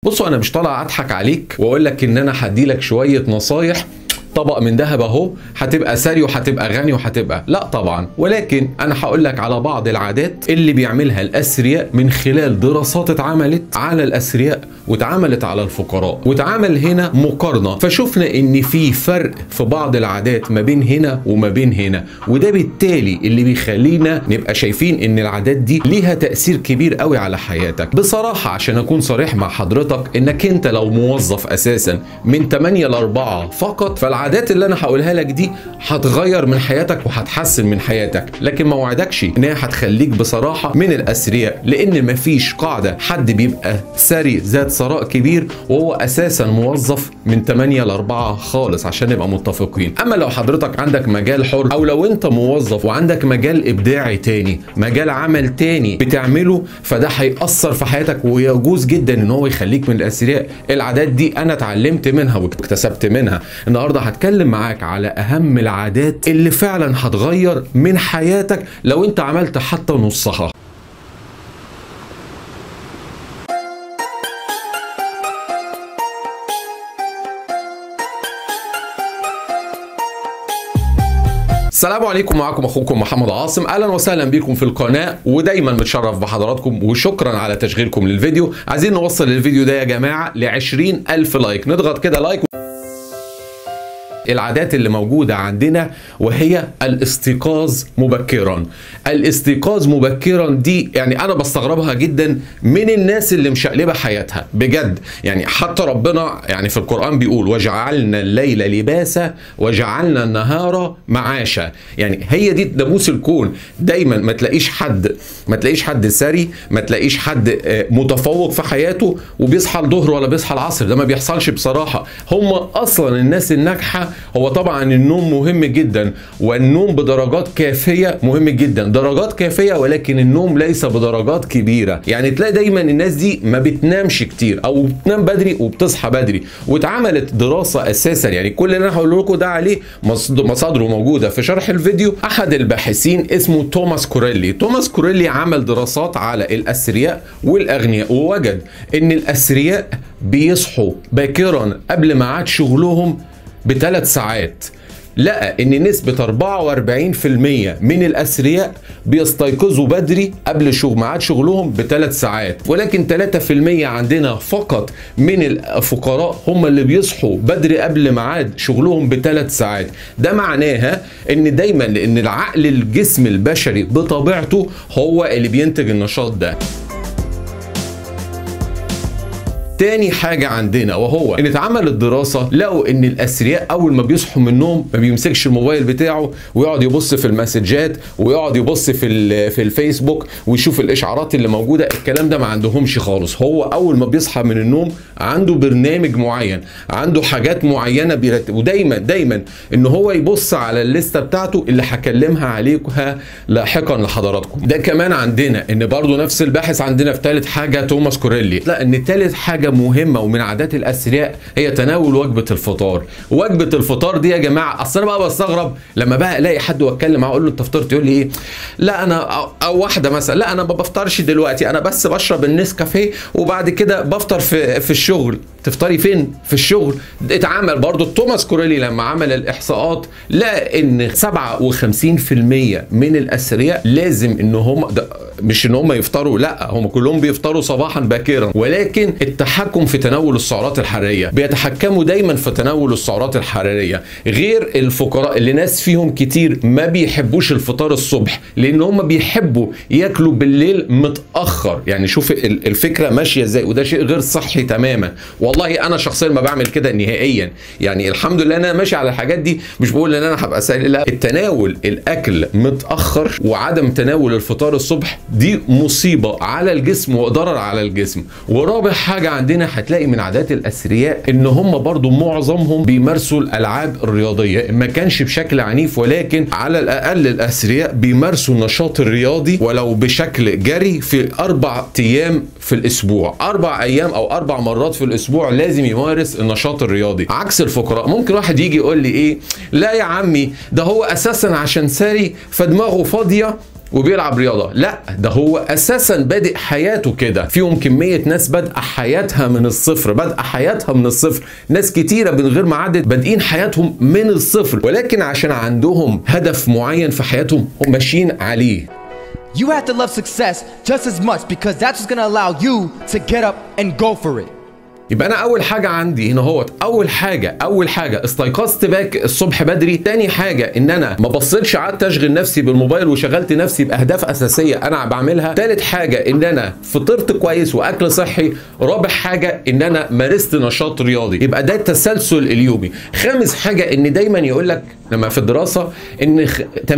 بصوا انا مش طالع اضحك عليك واقول لك ان انا هدي لك شويه نصايح طبق من ذهب اهو هتبقى ثري وهتبقى غني وهتبقى لا طبعا ولكن انا هقول لك على بعض العادات اللي بيعملها الاثرياء من خلال دراسات اتعملت على الاثرياء واتعملت على الفقراء واتعمل هنا مقارنه فشفنا ان في فرق في بعض العادات ما بين هنا وما بين هنا وده بالتالي اللي بيخلينا نبقى شايفين ان العادات دي ليها تاثير كبير قوي على حياتك بصراحه عشان اكون صريح مع حضرتك انك انت لو موظف اساسا من 8 ل 4 فقط فالعادات اللي انا هقولها لك دي هتغير من حياتك وهتحسن من حياتك لكن ما وعدكش ان هي هتخليك بصراحه من الاثرياء لان مفيش قاعده حد بيبقى ثري ذات ثراء كبير وهو اساسا موظف من 8 ل 4 خالص عشان نبقى متفقين اما لو حضرتك عندك مجال حر او لو انت موظف وعندك مجال ابداعي تاني مجال عمل تاني بتعمله فده هيأثر في حياتك ويجوز جدا ان هو يخليك من الاثرياء العادات دي انا اتعلمت منها واكتسبت منها النهارده هتكلم معاك على اهم العادات اللي فعلا هتغير من حياتك لو انت عملت حتى نصها السلام عليكم معكم اخوكم محمد عاصم اهلا وسهلا بكم في القناه ودايما متشرف بحضراتكم وشكرا على تشغيلكم للفيديو عايزين نوصل الفيديو ده يا جماعه ل 20 الف لايك نضغط كده لايك العادات اللي موجودة عندنا وهي الاستيقاظ مبكرا الاستيقاظ مبكرا دي يعني انا بستغربها جدا من الناس اللي مشقلبة حياتها بجد يعني حتى ربنا يعني في القرآن بيقول وجعلنا الليل لباسا وجعلنا النهار معاشا يعني هي دي ناموس الكون دايما ما تلاقيش حد ما تلاقيش حد ثري ما تلاقيش حد متفوق في حياته وبيصحى الظهر ولا بيصحى العصر ده ما بيحصلش بصراحة هم اصلا الناس الناجحة هو طبعا النوم مهم جدا والنوم بدرجات كافيه مهم جدا درجات كافيه ولكن النوم ليس بدرجات كبيره يعني تلاقي دايما الناس دي ما بتنامش كتير او بتنام بدري وبتصحى بدري واتعملت دراسه اساسا يعني كل اللي انا هقول لكم ده عليه مصادره موجوده في شرح الفيديو احد الباحثين اسمه توماس كوريلي توماس كوريلي عمل دراسات على الاثرياء والاغنياء ووجد ان الاثرياء بيصحوا باكرا قبل ميعاد شغلهم بثلاث ساعات لقى ان نسبة 44% من الاثرياء بيستيقظوا بدري قبل شغل ميعاد شغلهم بثلاث ساعات ولكن 3% عندنا فقط من الفقراء هم اللي بيصحوا بدري قبل ميعاد شغلهم بثلاث ساعات ده معناها ان دايما لان العقل الجسم البشري بطبيعته هو اللي بينتج النشاط ده تاني حاجة عندنا وهو ان اتعملت دراسة لقوا ان الاثرياء اول ما بيصحوا من النوم ما بيمسكش الموبايل بتاعه ويقعد يبص في المسجات ويقعد يبص في في الفيسبوك ويشوف الاشعارات اللي موجودة الكلام ده ما عندهمش خالص هو اول ما بيصحى من النوم عنده برنامج معين عنده حاجات معينة بيرتب ودايما دايما ان هو يبص على الليستة بتاعته اللي هكلمها عليها لاحقا لحضراتكم ده كمان عندنا ان برضو نفس الباحث عندنا في ثالث حاجة توماس كوريلي لا ان ثالث حاجة مهمه ومن عادات الاثرياء هي تناول وجبه الفطار وجبه الفطار دي يا جماعه اصل انا بقى بستغرب لما بقى الاقي حد واتكلم معاه اقول له انت فطرت يقول لي ايه لا انا أو, او واحده مثلا لا انا ما بفطرش دلوقتي انا بس بشرب النسكافيه وبعد كده بفطر في في الشغل تفطري فين في الشغل اتعمل برضو توماس كوريلي لما عمل الاحصاءات لقى ان 57% من الاثرياء لازم ان هم مش ان هم يفطروا لا هم كلهم بيفطروا صباحا باكرا ولكن التحكم في تناول السعرات الحراريه بيتحكموا دايما في تناول السعرات الحراريه غير الفقراء اللي ناس فيهم كتير ما بيحبوش الفطار الصبح لان هم بيحبوا ياكلوا بالليل متاخر يعني شوف الفكره ماشيه ازاي وده شيء غير صحي تماما والله انا شخصيا ما بعمل كده نهائيا يعني الحمد لله انا ماشي على الحاجات دي مش بقول ان انا هبقى سهل لا التناول الاكل متاخر وعدم تناول الفطار الصبح دي مصيبه على الجسم وضرر على الجسم ورابع حاجه عندنا هتلاقي من عادات الاثرياء ان هم برضو معظمهم بيمارسوا الالعاب الرياضيه ما كانش بشكل عنيف ولكن على الاقل الاثرياء بيمارسوا النشاط الرياضي ولو بشكل جري في اربع ايام في الاسبوع اربع ايام او اربع مرات في الاسبوع لازم يمارس النشاط الرياضي عكس الفقراء ممكن واحد يجي يقول لي ايه لا يا عمي ده هو اساسا عشان ساري فدماغه فاضيه وبيلعب رياضه لا ده هو اساسا بادئ حياته كده فيهم كميه ناس بادئه حياتها من الصفر بادئه حياتها من الصفر ناس كتيره من غير ما عدت بادئين حياتهم من الصفر ولكن عشان عندهم هدف معين في حياتهم هم ماشيين عليه You have to love success just as much because that's what's gonna allow you to get up and go for it. يبقى انا اول حاجه عندي هنا هوت اول حاجه اول حاجه استيقظت باك الصبح بدري تاني حاجه ان انا ما بصيتش قعدت اشغل نفسي بالموبايل وشغلت نفسي باهداف اساسيه انا بعملها تالت حاجه ان انا فطرت كويس واكل صحي رابع حاجه ان انا مارست نشاط رياضي يبقى ده التسلسل اليومي خامس حاجه ان دايما يقول لك لما في الدراسه ان 80%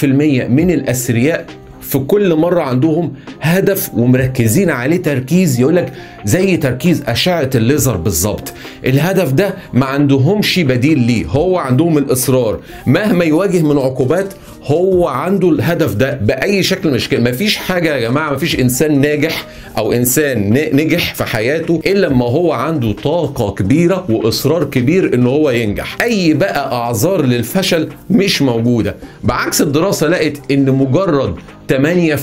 من الاثرياء في كل مرة عندهم هدف ومركزين عليه تركيز يقول لك زي تركيز أشعة الليزر بالظبط الهدف ده ما عندهمش بديل ليه هو عندهم الإصرار مهما يواجه من عقوبات هو عنده الهدف ده بأي شكل من الأشكال مفيش حاجة يا جماعة مفيش إنسان ناجح أو إنسان نجح في حياته إلا لما هو عنده طاقة كبيرة وإصرار كبير إن هو ينجح أي بقى أعذار للفشل مش موجودة بعكس الدراسة لقت إن مجرد 8%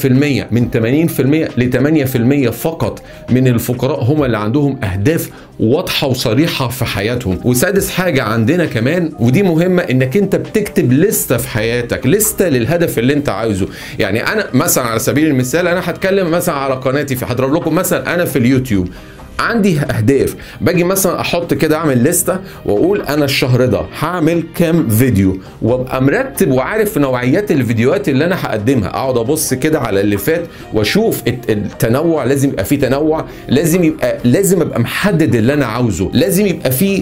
من 80% ل 8% فقط من الفقراء هم اللي عندهم اهداف واضحه وصريحه في حياتهم وسادس حاجه عندنا كمان ودي مهمه انك انت بتكتب لسته في حياتك لسته للهدف اللي انت عاوزه يعني انا مثلا على سبيل المثال انا هتكلم مثلا على قناتي في هضرب لكم مثلا انا في اليوتيوب عندي اهداف باجي مثلا احط كده اعمل لستة واقول انا الشهر ده هعمل كام فيديو وابقى مرتب وعارف نوعيات الفيديوهات اللي انا هقدمها اقعد ابص كده على اللي فات واشوف التنوع لازم يبقى فيه تنوع لازم يبقى لازم ابقى محدد اللي انا عاوزه لازم يبقى فيه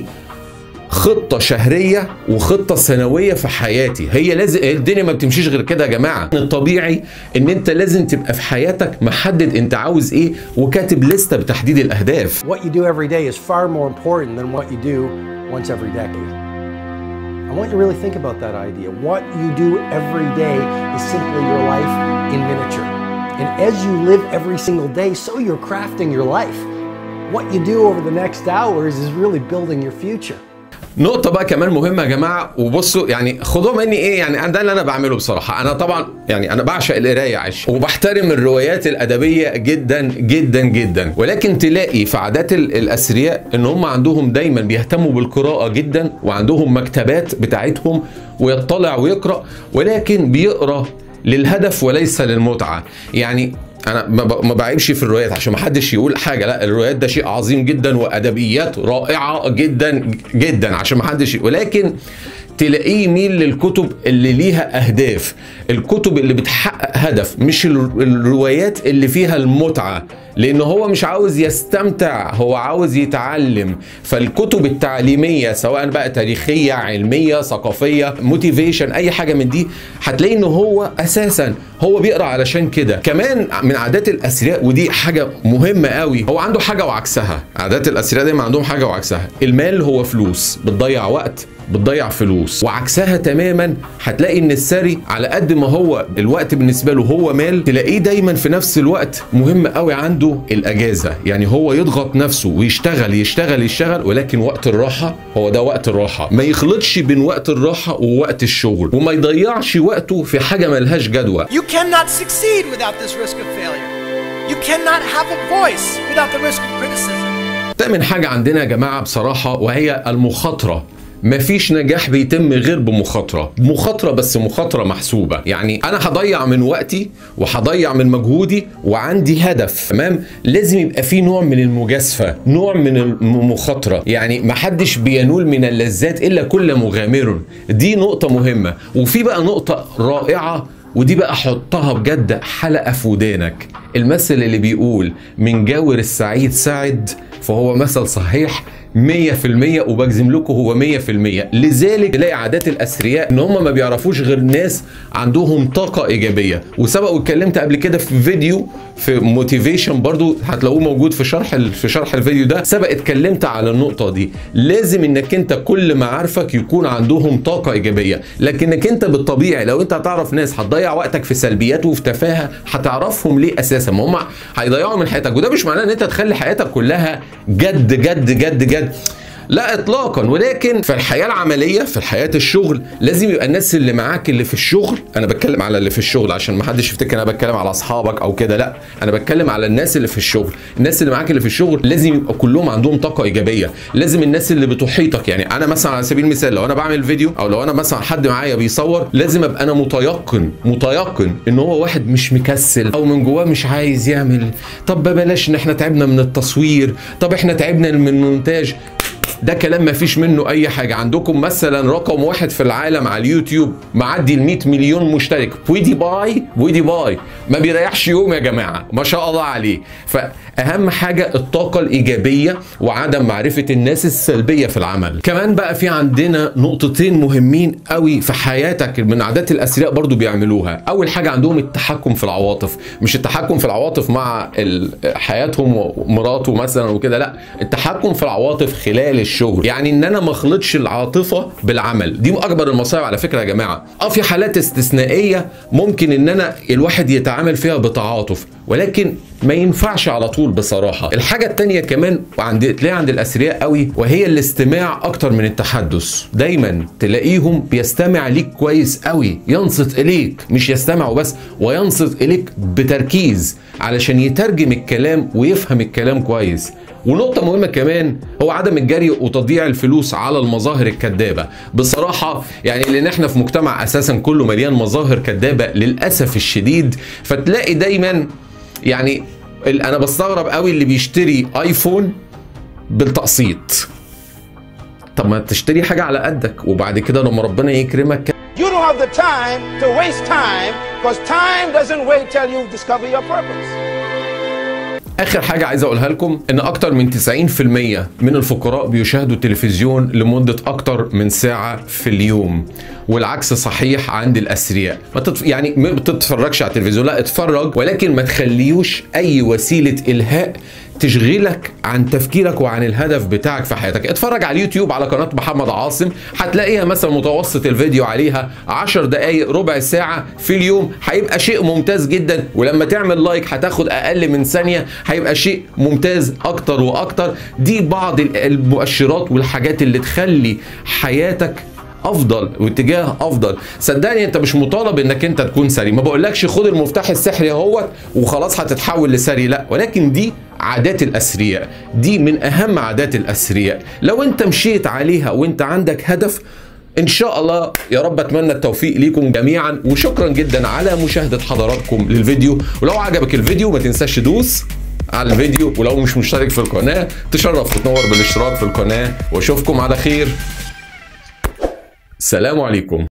خطة شهرية وخطة سنوية في حياتي هي لازم الدنيا ما بتمشيش غير كده يا جماعة الطبيعي ان انت لازم تبقى في حياتك محدد انت عاوز ايه وكاتب لستة بتحديد الاهداف What you do every day is far more important than what you do once every decade. I want you to really think about that idea. What you do every day is simply your life in miniature. And as you live every single day, so you're crafting your life. What you do over the next hours is really building your future. نقطة بقى كمان مهمة يا جماعة وبصوا يعني خدوها مني ايه يعني ده اللي انا بعمله بصراحة انا طبعا يعني انا بعشق القراية عش وبحترم الروايات الادبية جدا جدا جدا ولكن تلاقي في عادات الاثرياء ان هم عندهم دايما بيهتموا بالقراءة جدا وعندهم مكتبات بتاعتهم ويطلع ويقرأ ولكن بيقرأ للهدف وليس للمتعة يعني انا ما بعيبش في الروايات عشان ما حدش يقول حاجه لا الروايات ده شيء عظيم جدا وادبيات رائعه جدا جدا عشان ما حدش ولكن تلاقيه يميل للكتب اللي ليها اهداف الكتب اللي بتحقق هدف مش الروايات اللي فيها المتعه لان هو مش عاوز يستمتع هو عاوز يتعلم فالكتب التعليميه سواء بقى تاريخيه علميه ثقافيه موتيفيشن اي حاجه من دي هتلاقي ان هو اساسا هو بيقرا علشان كده كمان من عادات الاثرياء ودي حاجه مهمه قوي هو عنده حاجه وعكسها عادات الاثرياء دايما عندهم حاجه وعكسها المال هو فلوس بتضيع وقت بتضيع فلوس وعكسها تماما هتلاقي ان الثري على قد ما هو الوقت بالنسبه له هو مال تلاقيه دايما في نفس الوقت مهم قوي عنده الاجازه يعني هو يضغط نفسه ويشتغل يشتغل يشتغل ولكن وقت الراحه هو ده وقت الراحه ما يخلطش بين وقت الراحه ووقت الشغل وما يضيعش وقته في حاجه ملهاش جدوى You cannot succeed without this risk of failure. You cannot have a voice without the risk of criticism. تامن حاجه عندنا يا جماعه بصراحه وهي المخاطره مفيش نجاح بيتم غير بمخاطره مخاطره بس مخاطره محسوبه يعني انا هضيع من وقتي وهضيع من مجهودي وعندي هدف تمام لازم يبقى في نوع من المجازفه نوع من المخاطره يعني محدش بينول من اللذات الا كل مغامر دي نقطه مهمه وفي بقى نقطه رائعه ودي بقى حطها بجد حلقه في ودانك المثل اللي بيقول من جاور السعيد سعد فهو مثل صحيح 100% وبجزم لكم هو 100% لذلك تلاقي عادات الاثرياء ان هم ما بيعرفوش غير ناس عندهم طاقه ايجابيه وسبق واتكلمت قبل كده في فيديو في موتيفيشن برضو هتلاقوه موجود في شرح في شرح الفيديو ده سبق اتكلمت على النقطه دي لازم انك انت كل معارفك يكون عندهم طاقه ايجابيه لكنك انت بالطبيعي لو انت هتعرف ناس هتضيع وقتك في سلبيات وفي تفاهه هتعرفهم ليه اساسا ما هم هيضيعوا من حياتك وده مش معناه ان انت تخلي حياتك كلها جد جد جد جد لا اطلاقا ولكن في الحياه العمليه في الحياه الشغل لازم يبقى الناس اللي معاك اللي في الشغل انا بتكلم على اللي في الشغل عشان ما حدش يفتكر انا بتكلم على اصحابك او كده لا انا بتكلم على الناس اللي في الشغل الناس اللي معاك اللي في الشغل لازم يبقى كلهم عندهم طاقه ايجابيه لازم الناس اللي بتحيطك يعني انا مثلا على سبيل المثال لو انا بعمل فيديو او لو انا مثلا حد معايا بيصور لازم ابقى انا متيقن متيقن ان هو واحد مش مكسل او من جواه مش عايز يعمل طب بلاش ان احنا تعبنا من التصوير طب احنا تعبنا من المونتاج ده كلام ما فيش منه اي حاجه عندكم مثلا رقم واحد في العالم على اليوتيوب معدي ال 100 مليون مشترك بويدي باي بويدي باي ما بيريحش يوم يا جماعه ما شاء الله عليه فاهم حاجه الطاقه الايجابيه وعدم معرفه الناس السلبيه في العمل كمان بقى في عندنا نقطتين مهمين قوي في حياتك من عادات الاثرياء برضو بيعملوها اول حاجه عندهم التحكم في العواطف مش التحكم في العواطف مع ال- حياتهم ومراته مثلا وكده لا التحكم في العواطف خلال الشغل يعني ان انا ما اخلطش العاطفه بالعمل دي اكبر المصايب على فكره يا جماعه اه في حالات استثنائيه ممكن ان انا الواحد يتعامل فيها بتعاطف ولكن ما ينفعش على طول بصراحة الحاجة التانية كمان عند تلاقي عند الأثرياء قوي وهي الاستماع أكتر من التحدث دايما تلاقيهم بيستمع ليك كويس قوي ينصت إليك مش يستمع وبس وينصت إليك بتركيز علشان يترجم الكلام ويفهم الكلام كويس ونقطة مهمة كمان هو عدم الجري وتضييع الفلوس على المظاهر الكذابة بصراحة يعني لأن احنا في مجتمع أساسا كله مليان مظاهر كذابة للأسف الشديد فتلاقي دايما يعني ال- انا بستغرب قوي اللي بيشتري ايفون بالتقسيط طب ما تشتري حاجه على قدك وبعد كده لما ربنا يكرمك You don't have the time to waste time because time doesn't wait till you discover your purpose. اخر حاجه عايز اقولها لكم ان اكتر من 90% من الفقراء بيشاهدوا التلفزيون لمده اكتر من ساعه في اليوم والعكس صحيح عند الاثرياء ما تتف... يعني ما بتتفرجش على التلفزيون لا اتفرج ولكن ما تخليوش اي وسيله الهاء تشغلك عن تفكيرك وعن الهدف بتاعك في حياتك اتفرج على اليوتيوب على قناة محمد عاصم هتلاقيها مثلا متوسط الفيديو عليها 10 دقايق ربع ساعة في اليوم هيبقى شيء ممتاز جدا ولما تعمل لايك هتاخد اقل من ثانية هيبقى شيء ممتاز اكتر واكتر دي بعض المؤشرات والحاجات اللي تخلي حياتك افضل واتجاه افضل صدقني انت مش مطالب انك انت تكون ثري ما بقولكش خد المفتاح السحري اهوت وخلاص هتتحول لثري لا ولكن دي عادات الاثرياء دي من اهم عادات الاثرياء لو انت مشيت عليها وانت عندك هدف ان شاء الله يا رب اتمنى التوفيق ليكم جميعا وشكرا جدا على مشاهده حضراتكم للفيديو ولو عجبك الفيديو ما تنساش تدوس على الفيديو ولو مش مشترك في القناه تشرف وتنور بالاشتراك في القناه واشوفكم على خير سلام عليكم